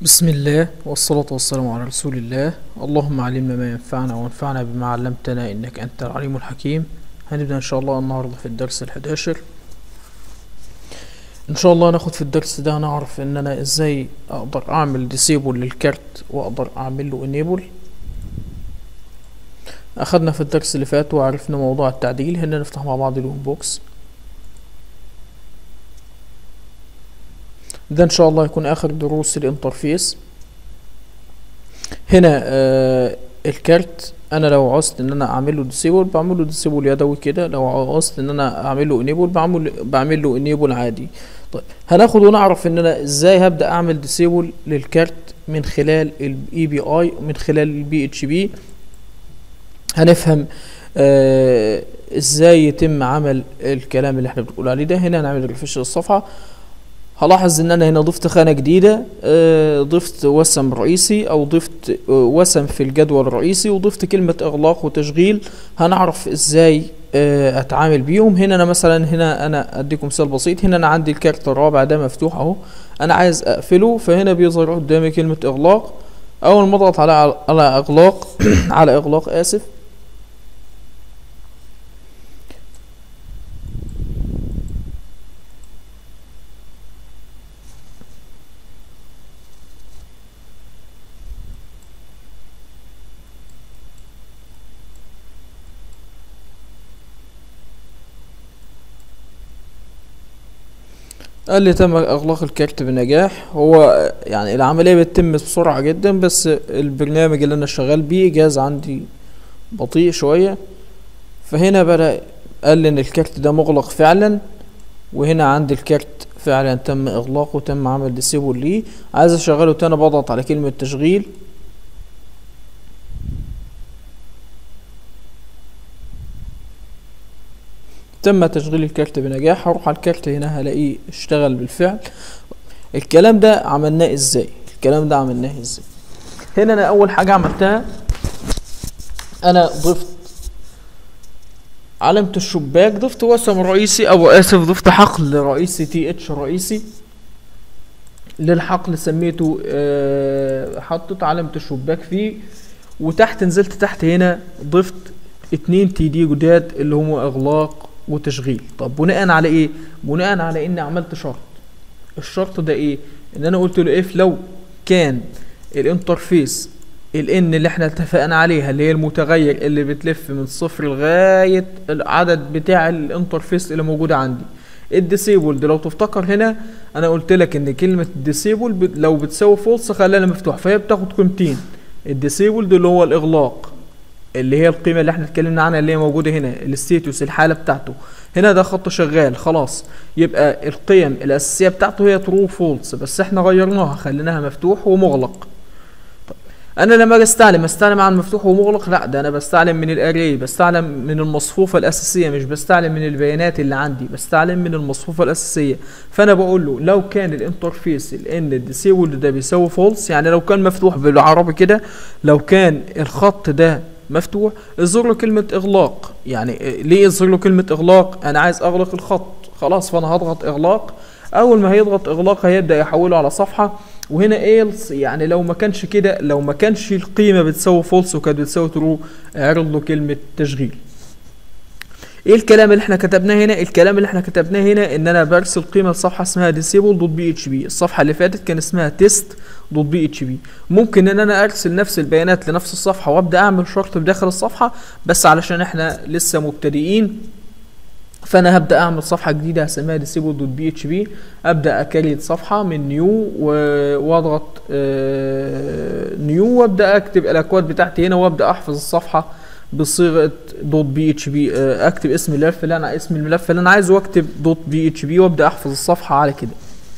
بسم الله والصلاة والسلام على رسول الله اللهم علمنا ما ينفعنا وانفعنا بما علمتنا إنك أنت العليم الحكيم هنبدأ إن شاء الله النهاردة في الدرس الحداشر إن شاء الله ناخد في الدرس ده نعرف إن أنا إزاي أقدر أعمل ديسيبل للكارت وأقدر أعمل له انيبل أخدنا في الدرس اللي فات وعرفنا موضوع التعديل هنا نفتح مع بعض الوين بوكس ده ان شاء الله يكون اخر دروس الانترفيس هنا آه الكارت انا لو عوزت ان انا اعمل له ديسيبل بعمل له ديسيبل يدوي كده لو عوزت ان انا اعمل له انيبل بعمل بعمل له انيبل عادي طيب هناخد ونعرف ان انا ازاي هبدا اعمل ديسيبل للكارت من خلال الاي بي اي من خلال البي اتش بي هنفهم آه ازاي يتم عمل الكلام اللي احنا بنقول عليه ده هنا هنعمل ريفرش للصفحه هلاحظ ان انا هنا ضفت خانة جديدة آه، ضفت وسم رئيسي او ضفت آه، وسم في الجدول الرئيسي وضفت كلمة اغلاق وتشغيل هنعرف ازاي آه، اتعامل بيهم هنا انا مثلا هنا انا اديكم مثال بسيط هنا انا عندي الكارت الرابع ده مفتوح اهو انا عايز اقفله فهنا بيظهر قدامي كلمة اغلاق اول ما اضغط على على اغلاق على اغلاق اسف قال لي تم اغلاق الكارت بنجاح هو يعني العمليه بتتم بسرعه جدا بس البرنامج اللي انا شغال بيه جهاز عندي بطيء شويه فهنا بدا قال لي ان الكارت ده مغلق فعلا وهنا عندي الكارت فعلا تم اغلاقه وتم عمل ديسيبل ليه عايز اشغله تاني بضغط على كلمه تشغيل تم تشغيل الكارت بنجاح هروح على الكارت هنا هلاقيه اشتغل بالفعل الكلام ده عملناه ازاي الكلام ده عملناه ازاي هنا انا اول حاجه عملتها انا ضفت علامة الشباك ضفت وسم رئيسي او اسف ضفت حقل رئيسي تي اتش رئيسي للحقل سميته أه حطيت علامة الشباك فيه وتحت نزلت تحت هنا ضفت اتنين تي دي جداد اللي هم اغلاق وتشغيل طب بناء على ايه بناء على اني عملت شرط الشرط ده ايه ان انا قلت له اف لو كان الانترفيس الان اللي احنا اتفقنا عليها اللي هي المتغير اللي بتلف من صفر لغايه العدد بتاع الانترفيس اللي موجوده عندي الديسيبل لو تفتكر هنا انا قلت لك ان كلمه ديسيبل لو بتساوي فولس خلينا مفتوح فهي بتاخد قيمتين الديسيبل اللي هو الاغلاق اللي هي القيمه اللي احنا اتكلمنا عنها اللي هي موجوده هنا الستيتوس الحاله بتاعته هنا ده خط شغال خلاص يبقى القيم الاساسيه بتاعته هي ترو فولس بس احنا غيرناها خليناها مفتوح ومغلق طيب انا لما اجي استعلم استعلم عن مفتوح ومغلق لا ده انا بستعلم من الاري بستعلم من المصفوفه الاساسيه مش بستعلم من البيانات اللي عندي بستعلم من المصفوفه الاساسيه فانا بقول له لو كان الانترفيس الان الديسيبل ده بيساوي فولس يعني لو كان مفتوح بالعربي كده لو كان الخط ده مفتوح اظهر له كلمة اغلاق يعني ليه اظهر له كلمة اغلاق انا عايز اغلق الخط خلاص فانا هضغط اغلاق اول ما هيضغط اغلاق هيبدأ يحوله على صفحة وهنا ايلس يعني لو ما كانش كده لو ما كانش القيمة بتساوي فولس وكانت بتساوي ترو اعرض له كلمة تشغيل ايه الكلام اللي احنا كتبناه هنا الكلام اللي احنا كتبناه هنا ان انا برسل قيمه لصفحه اسمها disable دوت بي اتش بي الصفحه اللي فاتت كان اسمها تيست دوت بي اتش بي ممكن ان انا ارسل نفس البيانات لنفس الصفحه وابدا اعمل شرط بداخل الصفحه بس علشان احنا لسه مبتدئين فانا هبدا اعمل صفحه جديده هسميها disable دوت بي اتش بي ابدا اكريت صفحه من نيو واضغط نيو وابدا اكتب الاكواد بتاعتي هنا وابدا احفظ الصفحه بصيغه دوت بي اتش بي اكتب اسم الملف اللي انا اسم الملف اللي انا عايزه واكتب دوت بي اتش بي وابدا احفظ الصفحه على كده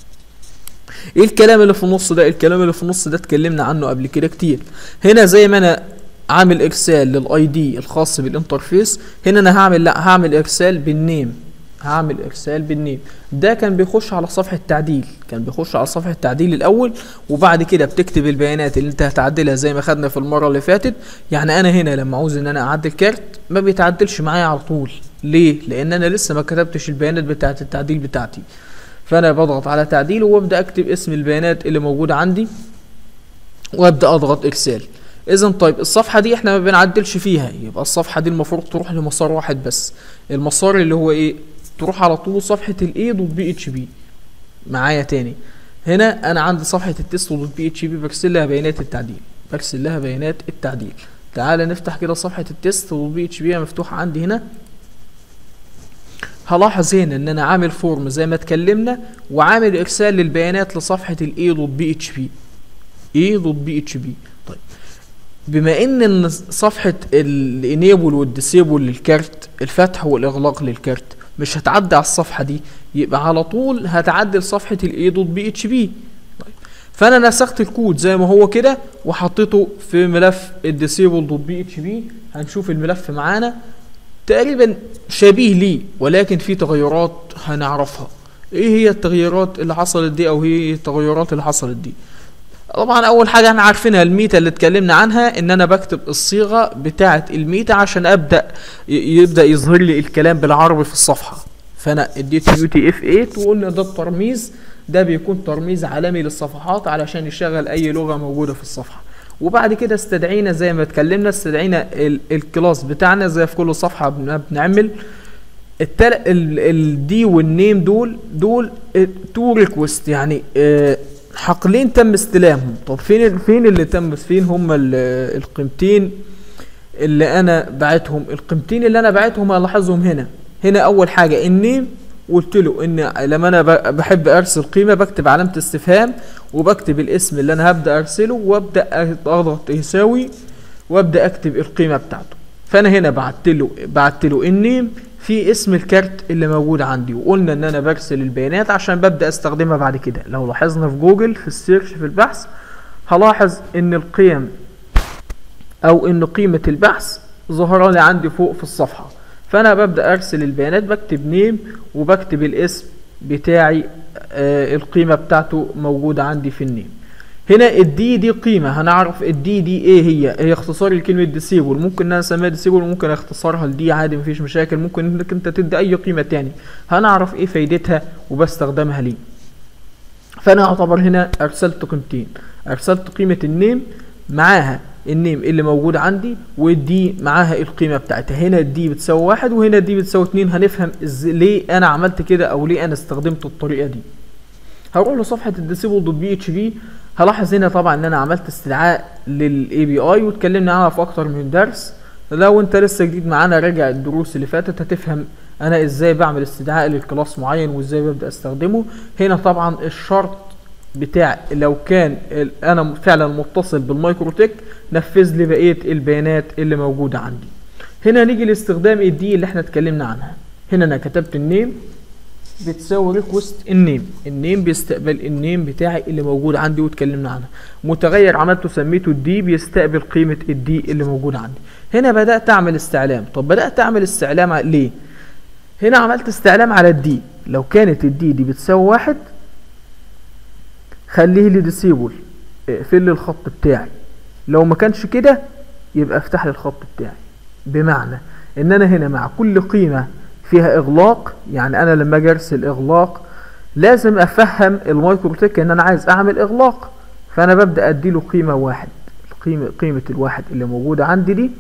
ايه الكلام اللي في النص ده الكلام اللي في النص ده اتكلمنا عنه قبل كده كتير هنا زي ما انا عامل ارسال للاي دي الخاص بالانترفيس هنا انا هعمل لا هعمل ارسال بالنيم هعمل ارسال بالنيم ده كان بيخش على صفحه تعديل كان بيخش على صفحه تعديل الاول وبعد كده بتكتب البيانات اللي انت هتعدلها زي ما خدنا في المره اللي فاتت يعني انا هنا لما عاوز ان انا اعدل كارت ما بيتعدلش معايا على طول ليه لان انا لسه ما كتبتش البيانات بتاعه التعديل بتاعتي فانا بضغط على تعديل وابدا اكتب اسم البيانات اللي موجوده عندي وابدا اضغط ارسال اذا طيب الصفحه دي احنا ما بنعدلش فيها يبقى الصفحه دي المفروض تروح لمسار واحد بس المسار اللي هو ايه تروح على طول صفحه الاي دوت بي اتش بي معايا تاني هنا انا عندي صفحه التست دوت بي اتش بي برسل لها بيانات التعديل برسل لها بيانات التعديل تعالى نفتح كده صفحه التست دوت بي اتش بي مفتوحه عندي هنا هلاحظ هنا ان انا عامل فورم زي ما اتكلمنا وعامل ارسال للبيانات لصفحه الاي دوت بي اتش بي اي دوت بي اتش بي طيب بما ان ان صفحه الانيبل والديسيبل للكارت الفتح والاغلاق للكارت مش هتعدي على الصفحه دي يبقى على طول هتعدي لصفحه الاي دوت بي اتش بي طيب فانا نسخت الكود زي ما هو كده وحطيته في ملف الديسيبل دوت بي اتش بي هنشوف الملف معانا تقريبا شبيه ليه ولكن في تغيرات هنعرفها ايه هي التغيرات اللي حصلت دي او هي التغيرات اللي حصلت دي طبعا اول حاجه احنا عارفينها الميتا اللي اتكلمنا عنها ان انا بكتب الصيغه بتاعه الميتا عشان ابدا يبدا يظهر لي الكلام بالعربي في الصفحه فانا اديت يو تي اف 8 وقلنا ده الترميز ده بيكون ترميز عالمي للصفحات علشان يشغل اي لغه موجوده في الصفحه وبعد كده استدعينا زي ما اتكلمنا استدعينا الكلاس بتاعنا زي في كل صفحه بنعمل التل... الدي والنيم دول دول تو ريكوست يعني اه حقلين تم استلامهم طب فين فين اللي تم فين هم القيمتين اللي انا بعتهم القيمتين اللي انا بعتهم الاحظهم هنا هنا اول حاجه النيم قلت له ان لما انا بحب ارسل قيمه بكتب علامه استفهام وبكتب الاسم اللي انا هبدا ارسله وابدا اضغط يساوي وابدا اكتب القيمه بتاعته فانا هنا بعت له بعت له النيم في اسم الكارت اللي موجود عندي وقلنا ان انا برسل البيانات عشان ببدا استخدمها بعد كده لو لاحظنا في جوجل في السيرش في البحث هلاحظ ان القيم او ان قيمه البحث ظهر لي عندي فوق في الصفحه فانا ببدا ارسل البيانات بكتب نيم وبكتب الاسم بتاعي آه القيمه بتاعته موجوده عندي في النيم هنا الدي دي قيمة هنعرف الدي دي ايه هي هي اختصار لكلمة ديسيبل ممكن ان انا اسميها ديسيبل وممكن اختصارها لدي عادي مفيش مشاكل ممكن انك انت تدي اي قيمة تاني هنعرف ايه فايدتها وبستخدمها ليه فانا اعتبر هنا ارسلت قيمتين ارسلت قيمة النيم معاها النيم اللي موجود عندي والدي معاها القيمة بتاعتها هنا الدي بتساوي واحد وهنا الدي بتساوي اتنين هنفهم ازاي ليه انا عملت كده او ليه انا استخدمت الطريقة دي هروح لصفحة الديسيبل دوت بي اتش بي هلاحظ هنا طبعا ان انا عملت استدعاء للاي بي اي واتكلمنا عنها في اكتر من درس لو انت لسه جديد معانا راجع الدروس اللي فاتت هتفهم انا ازاي بعمل استدعاء للكلاس معين وازاي ببدا استخدمه هنا طبعا الشرط بتاع لو كان انا فعلا متصل بالمايكروتك نفذ لي بقيه البيانات اللي موجوده عندي هنا نيجي لاستخدام الدي اللي احنا اتكلمنا عنها هنا انا كتبت النيم بتساوي ريكوست النيم النيم بيستقبل النيم بتاعي اللي موجود عندي واتكلمنا عنها متغير عملته سميته الدي بيستقبل قيمة الدي اللي موجود عندي هنا بدأت اعمل استعلام طب بدأت اعمل استعلام ليه هنا عملت استعلام على الدي لو كانت الدي دي بتساوي واحد خليه لي ديسيبل اقفل لي الخط بتاعي لو ما كانش كده يبقى افتح لي الخط بتاعي بمعنى ان انا هنا مع كل قيمه فيها اغلاق يعني انا لما اجي ارسل اغلاق لازم افهم المايكروتك ان انا عايز اعمل اغلاق فانا ببدا اديله قيمه واحد قيمه قيمه الواحد اللي موجوده عندي دي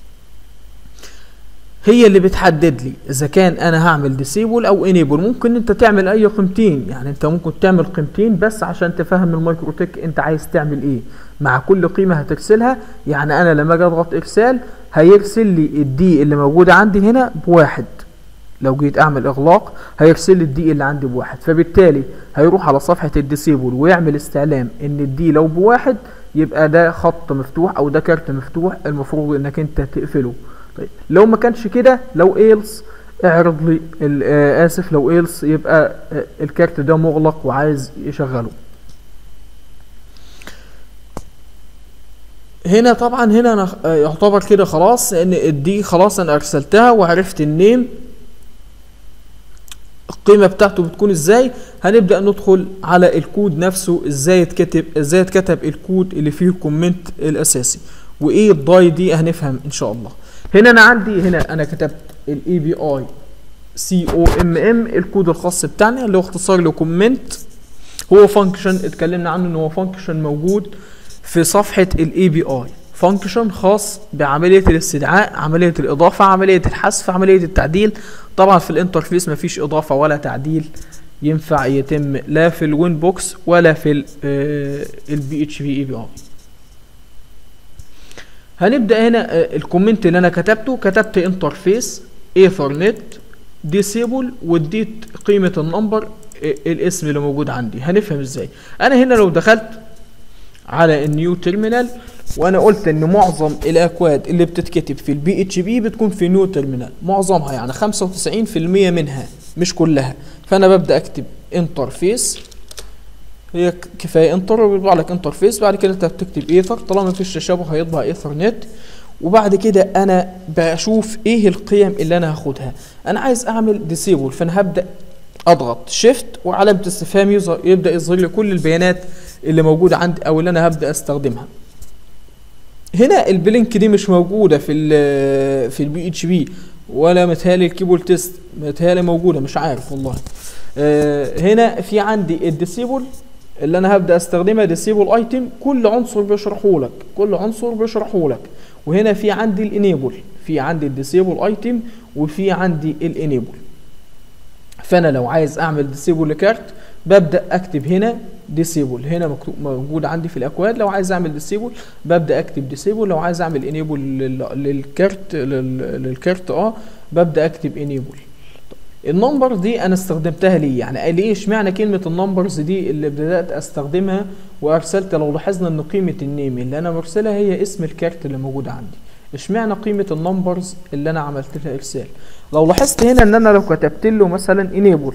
هي اللي بتحدد لي اذا كان انا هعمل ديسيبل او انيبل ممكن انت تعمل اي قيمتين يعني انت ممكن تعمل قيمتين بس عشان تفهم المايكروتك انت عايز تعمل ايه مع كل قيمه هترسلها يعني انا لما اجي اضغط ارسال هيرسل لي الدي اللي موجوده عندي هنا بواحد لو جيت اعمل اغلاق هيرسل لي الدي اللي عندي بواحد فبالتالي هيروح على صفحه الديسيبل ويعمل استعلام ان الدي لو بواحد يبقى ده خط مفتوح او ده كارت مفتوح المفروض انك انت تقفله طيب لو ما كانش كده لو ايلس اعرض لي آه اسف لو ايلس يبقى آه الكارت ده مغلق وعايز يشغله هنا طبعا هنا انا آه يعتبر كده خلاص ان الدي خلاص انا ارسلتها وعرفت النيم القيمة بتاعته بتكون ازاي هنبدأ ندخل على الكود نفسه ازاي اتكتب ازاي اتكتب الكود اللي فيه الكومنت الاساسي وايه الضاي دي هنفهم ان شاء الله هنا انا عندي هنا انا كتبت الاي بي اي سي او ام ام الكود الخاص بتاعنا اللي هو اختصار لكومنت هو فانكشن اتكلمنا عنه ان هو فانكشن موجود في صفحة الاي بي اي فانكشن خاص بعملية الاستدعاء عملية الإضافة عملية الحذف عملية التعديل طبعا في الانترفيس مفيش إضافة ولا تعديل ينفع يتم لا في الوين بوكس ولا في البي اتش بي اي بي اي هنبدا هنا آه، الكومنت اللي انا كتبته كتبت انترفيس ايثرنت ديسيبل واديت قيمه النمبر آه، الاسم اللي موجود عندي هنفهم ازاي انا هنا لو دخلت على النيو تيرمينال وانا قلت ان معظم الاكواد اللي بتتكتب في البي اتش بي بتكون في نيو تيرمينال معظمها يعني 95% منها مش كلها فانا ببدا اكتب انترفيس هي ك- كفايه انتر وبيطبع لك انترفيس بعد كده انت بتكتب ايثر طالما مفيش تشابه هيطبع ايثر نت وبعد كده انا بشوف ايه القيم اللي انا هاخدها انا عايز اعمل ديسيبل فانا هبدا اضغط شيفت وعلامه استفهام يظهر يبدا يظهر لي كل البيانات اللي موجوده عندي او اللي انا هبدا استخدمها هنا البلينك دي مش موجوده في ال في البي اتش بي ولا متهيألي الكيبول تيست متهيألي موجوده مش عارف والله آه، هنا في عندي الديسيبل اللي انا هبدا استخدمها ديسيبل ايتم كل عنصر بيشرحه لك كل عنصر بيشرحه لك وهنا في عندي الانيبل في عندي الديسيبل ايتم وفي عندي الانيبل فانا لو عايز اعمل ديسيبل لكارت ببدا اكتب هنا ديسيبل هنا مكتوب موجود عندي في الاكواد لو عايز اعمل ديسيبل ببدا اكتب ديسيبل لو عايز اعمل انيبل للكارت لل- للكارت اه ببدا اكتب انيبل النمبر دي انا استخدمتها ليه يعني ليه اشمعنى كلمه النمبرز دي اللي بدات استخدمها وارسلت لو لاحظنا ان قيمه النيم اللي انا مرسلها هي اسم الكارت اللي موجود عندي اشمعنى قيمه النمبرز اللي انا عملت لها ارسال لو لاحظت هنا ان انا لو كتبت له مثلا انيبل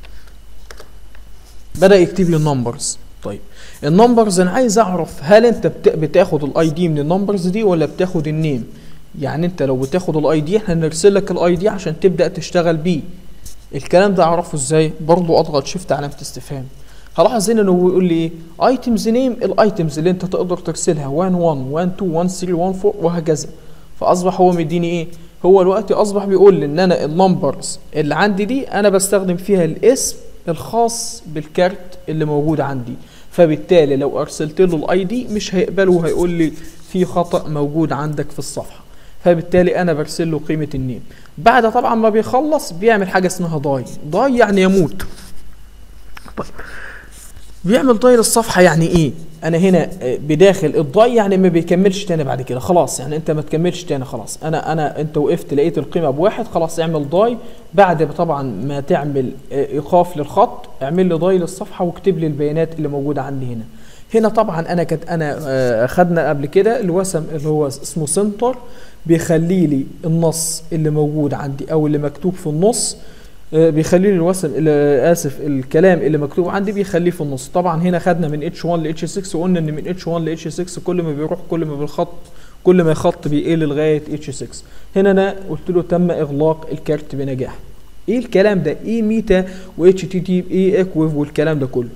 بدا يكتب لي النمبرز طيب النمبرز انا عايز اعرف هل انت بت- بتاخد الاي دي من النمبرز دي ولا بتاخد النيم يعني انت لو بتاخد الاي دي احنا هنرسل لك الاي دي عشان تبدا تشتغل بيه الكلام ده اعرفه ازاي برضو اضغط شيفت علامه استفهام هلاحظ هنا انه بيقول لي ايه ايتمز نيم الايتمز اللي انت تقدر ترسلها 1 1 1 2 1 3 1 4 وهكذا فاصبح هو مديني ايه هو الوقت اصبح بيقول لي ان انا النمبرز اللي عندي دي انا بستخدم فيها الاسم الخاص بالكارت اللي موجود عندي فبالتالي لو ارسلت له الاي دي مش هيقبله وهيقول لي في خطا موجود عندك في الصفحه فبالتالي انا برسل له قيمه النيم بعد طبعا ما بيخلص بيعمل حاجه اسمها ضاي ضاي يعني يموت طيب بيعمل ضاي للصفحه يعني ايه انا هنا آه، بداخل الضاي يعني ما بيكملش تاني بعد كده خلاص يعني انت ما تكملش تاني خلاص انا انا انت وقفت لقيت القيمه بواحد خلاص اعمل ضاي بعد طبعا ما تعمل آه، ايقاف للخط اعمل لي ضاي للصفحه واكتب لي البيانات اللي موجوده عندي هنا هنا طبعا انا كنت انا آه، اخدنا قبل كده الوسم اللي هو اسمه سنتر بيخلي لي النص اللي موجود عندي او اللي مكتوب في النص آه، بيخلي لي الوسم اللي اسف الكلام اللي مكتوب عندي بيخليه في النص طبعا هنا خدنا من اتش 1 ل اتش 6 وقلنا ان من اتش 1 ل اتش 6 كل ما بيروح كل ما بالخط كل ما الخط بيقل لغايه اتش 6 هنا انا قلت له تم اغلاق الكارت بنجاح ايه الكلام ده ايه ميتا واتش تي تي ايه اكويف والكلام ده كله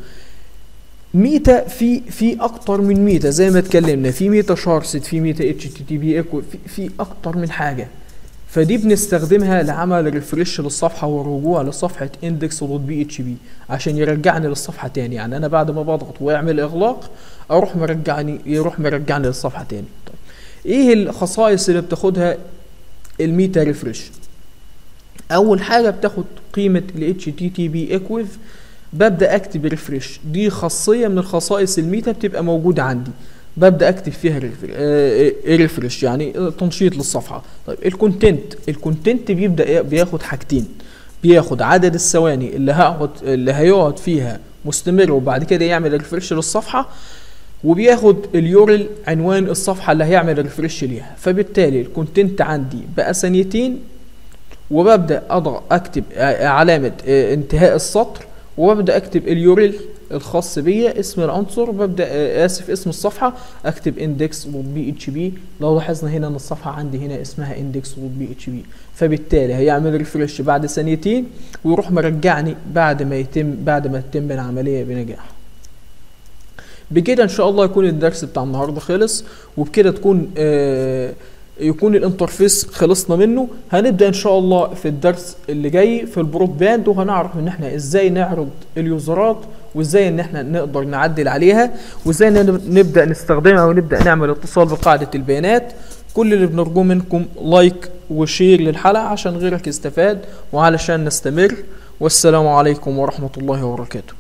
ميتا في في اكتر من ميتا زي ما اتكلمنا في ميتا شارست في ميتا اتش تي تي بي اكو في, في اكتر من حاجه فدي بنستخدمها لعمل ريفرش للصفحه والرجوع لصفحه اندكس دوت بي اتش بي عشان يرجعني للصفحه تاني يعني انا بعد ما بضغط واعمل اغلاق اروح مرجعني يروح مرجعني للصفحه تاني طيب ايه الخصائص اللي بتاخدها الميتا ريفرش اول حاجه بتاخد قيمه ال HTTP equiv ببدا اكتب ريفرش دي خاصيه من الخصائص الميتا بتبقى موجوده عندي ببدا اكتب فيها ريفرش يعني تنشيط للصفحه طيب الكونتنت الكونتنت بيبدا إيه؟ بياخد حاجتين بياخد عدد الثواني اللي هقعد اللي هيقعد فيها مستمر وبعد كده يعمل ريفرش للصفحه وبياخد اليورل عنوان الصفحه اللي هيعمل ريفرش ليها فبالتالي الكونتنت عندي بقى ثانيتين وببدا اضغط اكتب آه، علامه آه، انتهاء السطر وببدا اكتب اليورل الخاص بيا اسم العنصر ببدا آه، اسف اسم الصفحه اكتب index بي اتش بي لو لاحظنا هنا ان الصفحه عندي هنا اسمها index بي اتش بي فبالتالي هيعمل ريفرش بعد ثانيتين ويروح مرجعني بعد ما يتم بعد ما تتم العمليه بنجاح بكده ان شاء الله يكون الدرس بتاع النهارده خلص وبكده تكون آه يكون الانترفيس خلصنا منه هنبدا ان شاء الله في الدرس اللي جاي في البرود باند وهنعرف ان احنا ازاي نعرض اليوزرات وازاي ان احنا نقدر نعدل عليها وازاي إن نبدا نستخدمها ونبدا نعمل اتصال بقاعده البيانات كل اللي بنرجوه منكم لايك وشير للحلقه عشان غيرك يستفاد وعلشان نستمر والسلام عليكم ورحمه الله وبركاته